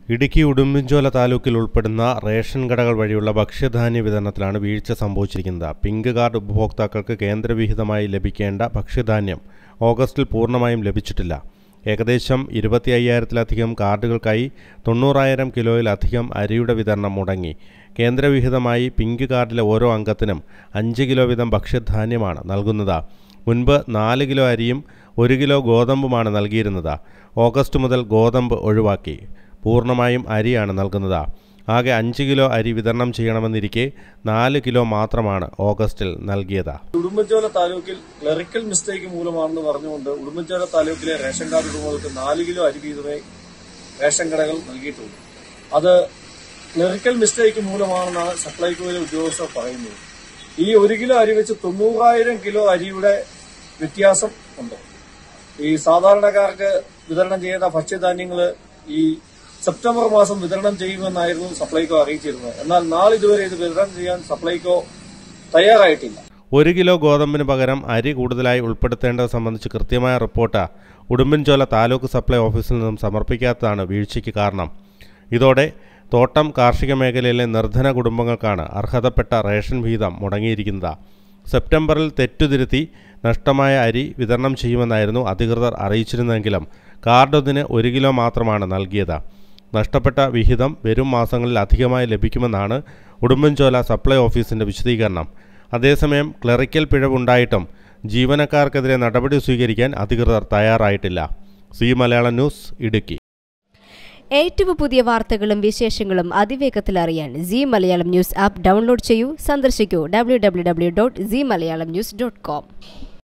ഇടുക്കി ഉടുമ്പൻചോല താലൂക്കിൽ ഉൾപ്പെടുന്ന റേഷൻ കടകൾ വഴിയുള്ള ഭക്ഷ്യധാന്യ വിതരണത്തിലാണ് വീഴ്ച സംഭവിച്ചിരിക്കുന്നത് പിങ്ക് കാർഡ് ഉപഭോക്താക്കൾക്ക് കേന്ദ്രവിഹിതമായി ലഭിക്കേണ്ട ഭക്ഷ്യധാന്യം ഓഗസ്റ്റിൽ പൂർണ്ണമായും ലഭിച്ചിട്ടില്ല ഏകദേശം ഇരുപത്തി അയ്യായിരത്തിലധികം കാർഡുകൾക്കായി തൊണ്ണൂറായിരം കിലോയിലധികം അരിയുടെ വിതരണം മുടങ്ങി കേന്ദ്രവിഹിതമായി പിങ്ക് കാർഡിലെ ഓരോ അംഗത്തിനും അഞ്ച് കിലോ വീതം ഭക്ഷ്യധാന്യമാണ് നൽകുന്നത് മുൻപ് നാല് കിലോ അരിയും ഒരു കിലോ ഗോതമ്പുമാണ് നൽകിയിരുന്നത് ഓഗസ്റ്റ് മുതൽ ഗോതമ്പ് ഒഴിവാക്കി പൂർണ്ണമായും അരിയാണ് നൽകുന്നത് ആകെ അഞ്ച് കിലോ അരി വിതരണം ചെയ്യണമെന്നിരിക്കെ നാല് കിലോ മാത്രമാണ് ഓഗസ്റ്റിൽ നൽകിയത് ഉടുമ്പൻചോല താലൂക്കിൽ ക്ലറിക്കൽ മിസ്റ്റേക്ക് മൂലമാണെന്ന് പറഞ്ഞുകൊണ്ട് ഉടുമ്പൻചോല താലൂക്കിലെ റേഷൻ കാർഡ് ഉടമകൾക്ക് നാല് കിലോ അരി വീതമേ റേഷൻ കടകൾ നൽകിയിട്ടുള്ളൂ അത് ക്ലറിക്കൽ മിസ്റ്റേക്ക് മൂലമാണെന്നാണ് സപ്ലൈകോയിലെ ഉദ്യോഗസ്ഥർ പറയുന്നത് ഈ ഒരു കിലോ അരി വെച്ച് തൊണ്ണൂറായിരം കിലോ അരിയുടെ വ്യത്യാസം ഉണ്ട് ഈ സാധാരണക്കാർക്ക് വിതരണം ചെയ്യുന്ന ഭക്ഷ്യധാന്യങ്ങൾ ഈ സെപ്റ്റംബർ മാസം വിതരണം ചെയ്യുമെന്നായിരുന്നു സപ്ലൈകോ അറിയിച്ചിരുന്നത് എന്നാൽ നാളിതുവരെ ഇത് വിതരണം ചെയ്യാൻ സപ്ലൈകോ തയ്യാറായിട്ടില്ല ഒരു കിലോ ഗോതമ്പിന് പകരം അരി കൂടുതലായി ഉൾപ്പെടുത്തേണ്ടത് സംബന്ധിച്ച് കൃത്യമായ റിപ്പോർട്ട് ഉടുമ്പൻചോല താലൂക്ക് സപ്ലൈ ഓഫീസിൽ നിന്നും സമർപ്പിക്കാത്തതാണ് വീഴ്ചയ്ക്ക് കാരണം ഇതോടെ തോട്ടം കാർഷിക മേഖലയിലെ നിർധന കുടുംബങ്ങൾക്കാണ് അർഹതപ്പെട്ട റേഷൻ വീതം മുടങ്ങിയിരിക്കുന്നത് സെപ്റ്റംബറിൽ തെറ്റുതിരുത്തി നഷ്ടമായ അരി വിതരണം ചെയ്യുമെന്നായിരുന്നു അധികൃതർ അറിയിച്ചിരുന്നെങ്കിലും കാർഡൊന്നിന് ഒരു കിലോ മാത്രമാണ് നൽകിയത് നഷ്ടപ്പെട്ട വിഹിതം വരും മാസങ്ങളിൽ അധികമായി ലഭിക്കുമെന്നാണ് ഉടുമ്പൻചോല സപ്ലൈ ഓഫീസിന്റെ വിശദീകരണം അതേസമയം ക്ലറിക്കൽ പിഴവുണ്ടായിട്ടും ജീവനക്കാർക്കെതിരെ നടപടി സ്വീകരിക്കാൻ അധികൃതർ തയ്യാറായിട്ടില്ല സി മലയാളം ന്യൂസ് ഇടുക്കി ഏറ്റവും പുതിയ വാർത്തകളും വിശേഷങ്ങളും അതിവേഗത്തിൽ അറിയാൻ C Malayalam news app download ചെയ്യൂ സന്ദർശിക്കൂ W W W dot C Malayalam news dot com